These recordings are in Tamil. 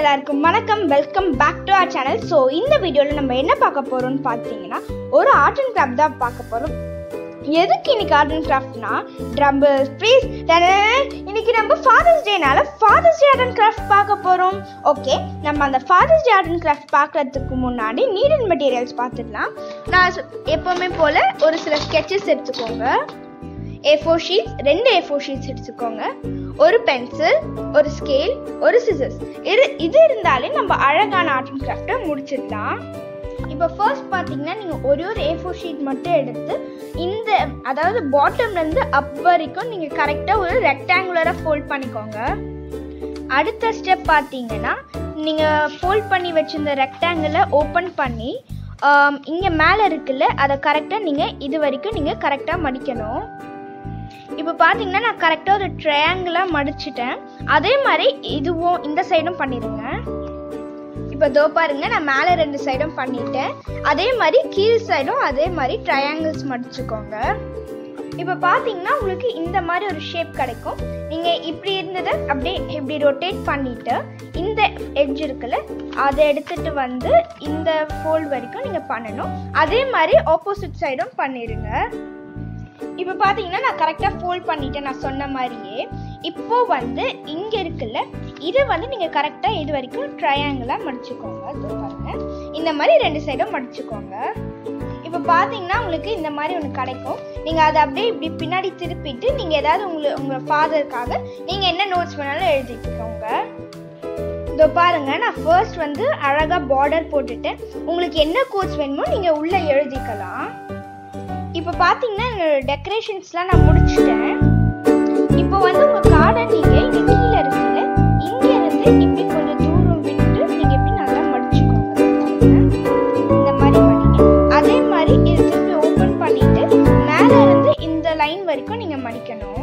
எல்லாருக்கும் வணக்கம் welcome back to our channel so இந்த வீடியோவில் நம்ம என்ன பார்க்க போகிறோம்னு பார்த்தீங்கன்னா ஒரு ஆர்ட் அண்ட் கிராஃப்ட் தான் பார்க்க போகிறோம் எதுக்கு இன்னைக்கு ஆர்ட் அண்ட் கிராஃப்ட்னா ட்ரம்பிள் ப்ளீஸ் இன்னைக்கு நம்ம ஃபாதர்ஸ் டேனால father's day art and craft பார்க்க போகிறோம் ஓகே நம்ம அந்த father's day art and craft பார்க்கறதுக்கு முன்னாடி நீட் அண்ட் மெட்டீரியல்ஸ் பார்த்துடலாம் நான் சொ- எப்பவுமே போல் ஒரு சில ஸ்கெச்சஸ் எடுத்துக்கோங்க ஏ ஃபோர் ஷீட்ஸ் ரெண்டு ஏ ஃபோர் ஷீட்ஸ் எடுத்துக்கோங்க ஒரு பென்சில் ஒரு ஸ்கேல் ஒரு சிசர்ஸ் இது இது இருந்தாலே நம்ம அழகான ஆர்ட் அண்ட் கிராஃப்டை முடிச்சிடலாம் இப்போ ஃபர்ஸ்ட் பார்த்தீங்கன்னா நீங்கள் ஒரே ஒரு ஏ ஃபோர் ஷீட் மட்டும் எடுத்து இந்த அதாவது பாட்டம்லேருந்து அப் வரைக்கும் நீங்கள் கரெக்டாக ஒரு ரெக்டாங்குலராக ஃபோல்ட் பண்ணிக்கோங்க அடுத்த ஸ்டெப் பார்த்தீங்கன்னா நீங்கள் ஃபோல்ட் பண்ணி வச்சிருந்த ரெக்டாங்கிளை ஓப்பன் பண்ணி இங்கே மேலே இருக்குல்ல அதை கரெக்டாக நீங்கள் இது வரைக்கும் நீங்கள் கரெக்டாக மடிக்கணும் இப்போ பார்த்தீங்கன்னா நான் கரெக்டாக ஒரு ட்ரையாங்கிளாக மடிச்சிட்டேன் அதே மாதிரி இதுவும் இந்த சைடும் பண்ணிடுங்க இப்போ தோ பாருங்க நான் மேலே ரெண்டு சைடும் பண்ணிட்டேன் அதே மாதிரி கீழ் சைடும் அதே மாதிரி ட்ரையாங்கிள்ஸ் மடிச்சுக்கோங்க இப்போ பார்த்தீங்கன்னா உங்களுக்கு இந்த மாதிரி ஒரு ஷேப் கிடைக்கும் நீங்கள் இப்படி இருந்ததை அப்படியே இப்படி ரொட்டேட் பண்ணிட்டு இந்த எட்ஜ் இருக்குல்ல அதை எடுத்துட்டு வந்து இந்த ஃபோல்ட் வரைக்கும் நீங்கள் பண்ணணும் அதே மாதிரி ஆப்போசிட் சைடும் பண்ணிடுங்க இப்போ பார்த்தீங்கன்னா நான் கரெக்டாக ஃபோல்ட் பண்ணிட்டேன் நான் சொன்ன மாதிரியே இப்போ வந்து இங்கே இருக்குல்ல இது வந்து நீங்கள் கரெக்டாக இது வரைக்கும் ட்ரையாங்கிளாக மடிச்சுக்கோங்க இதோ பாருங்க இந்த மாதிரி ரெண்டு சைடும் மடிச்சுக்கோங்க இப்போ பார்த்தீங்கன்னா உங்களுக்கு இந்த மாதிரி ஒன்று கிடைக்கும் நீங்கள் அதை அப்படியே இப்படி பின்னாடி திருப்பிட்டு நீங்கள் ஏதாவது உங்களை உங்கள் ஃபாதருக்காக நீங்கள் என்ன நோட்ஸ் வேணாலும் எழுதிக்கோங்க இதோ பாருங்க நான் ஃபர்ஸ்ட் வந்து அழகாக பார்டர் போட்டுட்டு உங்களுக்கு என்ன கோர்ஸ் வேணுமோ நீங்கள் உள்ளே எழுதிக்கலாம் இப்போ பார்த்தீங்கன்னா என்னோட டெக்கரேஷன்ஸ்லாம் நான் முடிச்சிட்டேன் இப்போ வந்து உங்கள் கார்டை நீங்கள் இங்கே கீழே இருக்குல்ல இங்கே இருந்து இப்படி கொஞ்சம் தூரம் விட்டு நீங்கள் இப்படி நல்லா மடிச்சுக்கோங்க இந்த மாதிரி மடிங்க அதே மாதிரி இது திருப்பி ஓப்பன் பண்ணிட்டு மேலே இருந்து இந்த லைன் வரைக்கும் நீங்கள் மடிக்கணும்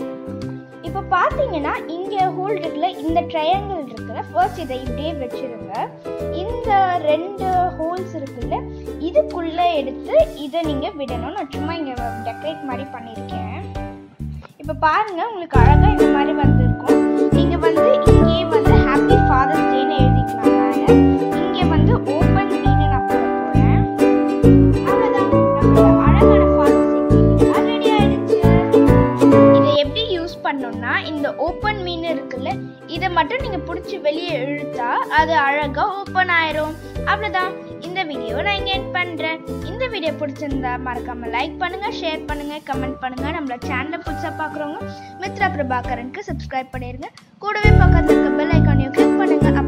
இப்போ பார்த்தீங்கன்னா இங்கே ஹோல் இருக்குல்ல இந்த ட்ரையாங்கிள் இருக்குல்ல ஃபர்ஸ்ட் இதை இப்படியே வச்சிருங்க இந்த ரெண்டு ஹோல்ஸ் இருக்குல்ல இதுக்குள்ளே எடுத்து இதை நீங்கள் விடணும் நான் சும்மா இங்கே டெக்கரேட் மாதிரி பண்ணியிருக்கேன் இப்போ பாருங்க உங்களுக்கு அழகாக இந்த மாதிரி வந்திருக்கும் நீங்கள் வந்து இங்கேயே வந்து ஹாப்பி ஃபாதர்ஸ் டேன்னு எழுதிக்கலாம் மேலே இங்கே வந்து ஓப்பன் மீன் நான் போட போகிறேன் அவ்வளோதான் நம்மளோட அழகான ஃபாதர்ஸ் டே ரெடி ஆயிடுச்சு இதை எப்படி யூஸ் பண்ணோம்னா இந்த ஓப்பன் மீன் இருக்குல்ல இதை மட்டும் நீங்கள் பிடிச்சி வெளியே இழுத்தா அது அழகாக ஓப்பன் ஆயிரும் அவ்வளோதான் இந்த வீடியோ நான் இங்கே எட் பண்ணுறேன் இந்த வீடியோ பிடிச்சிருந்தா மறக்காமல் லைக் பண்ணுங்கள் ஷேர் பண்ணுங்கள் கமெண்ட் பண்ணுங்கள் நம்மள சேனலை புதுசாக பார்க்குறவங்க மித்ரா பிரபாகரனுக்கு சப்ஸ்கிரைப் பண்ணிடுங்க கூடவே பக்கத்தில் இருக்க பெல் ஐக்கானையும் கிளிக் பண்ணுங்கள்